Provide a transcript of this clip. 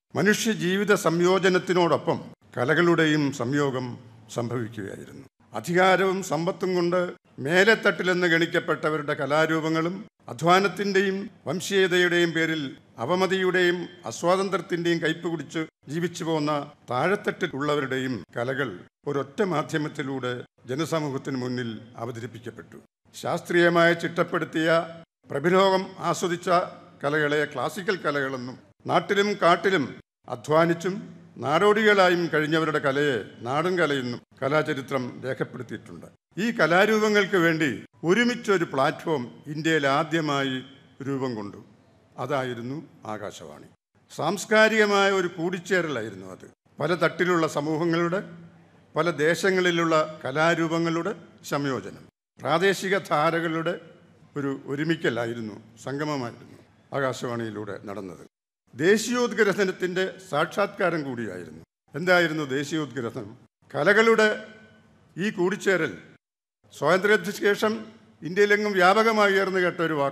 മനുഷ്യ ജീവിത സംയോജനത്തിനോടൊപ്പം കലകളുടെയും സംയോഗം സംഭവിക്കുകയായിരുന്നു അധികാരവും സമ്പത്തും കൊണ്ട് മേലെത്തട്ടിലെന്ന് ഗണിക്കപ്പെട്ടവരുടെ കലാരൂപങ്ങളും അധ്വാനത്തിൻ്റെയും വംശീയതയുടെയും പേരിൽ അവമതിയുടെയും അസ്വാതന്ത്ര്യത്തിൻ്റെയും കയ്പ് കുടിച്ച് ജീവിച്ചു പോന്ന താഴെത്തട്ടിലുള്ളവരുടെയും കലകൾ ഒരൊറ്റ മാധ്യമത്തിലൂടെ ജനസമൂഹത്തിന് മുന്നിൽ അവതരിപ്പിക്കപ്പെട്ടു ശാസ്ത്രീയമായി ചിട്ടപ്പെടുത്തിയ പ്രഭിലോകം ആസ്വദിച്ച കലകളെ ക്ലാസിക്കൽ കലകളെന്നും നാട്ടിലും കാട്ടിലും അധ്വാനിച്ചും നാടോടികളായും കഴിഞ്ഞവരുടെ കലയെ നാടൻ കലയെന്നും കലാചരിത്രം രേഖപ്പെടുത്തിയിട്ടുണ്ട് ഈ കലാരൂപങ്ങൾക്ക് വേണ്ടി ഒരുമിച്ചൊരു പ്ലാറ്റ്ഫോം ഇന്ത്യയിൽ ആദ്യമായി രൂപം കൊണ്ടു അതായിരുന്നു ആകാശവാണി സാംസ്കാരികമായ ഒരു കൂടിച്ചേരലായിരുന്നു അത് പല തട്ടിലുള്ള സമൂഹങ്ങളുടെ പല ദേശങ്ങളിലുള്ള കലാരൂപങ്ങളുടെ സംയോജനം പ്രാദേശിക ധാരകളുടെ ഒരു ഒരുമിക്കലായിരുന്നു സംഗമമായിരുന്നു ആകാശവാണിയിലൂടെ നടന്നത് ദേശീയോദ്ഗ്രഥനത്തിൻ്റെ സാക്ഷാത്കാരം കൂടിയായിരുന്നു എന്തായിരുന്നു ദേശീയോദ്ഗ്രഥനം കലകളുടെ ഈ കൂടിച്ചേരൽ സ്വാതന്ത്ര്യത്തിന് ശേഷം ഇന്ത്യയിലെങ്ങും വ്യാപകമായി ഉയർന്നു കേട്ട ഒരു വാക്ക്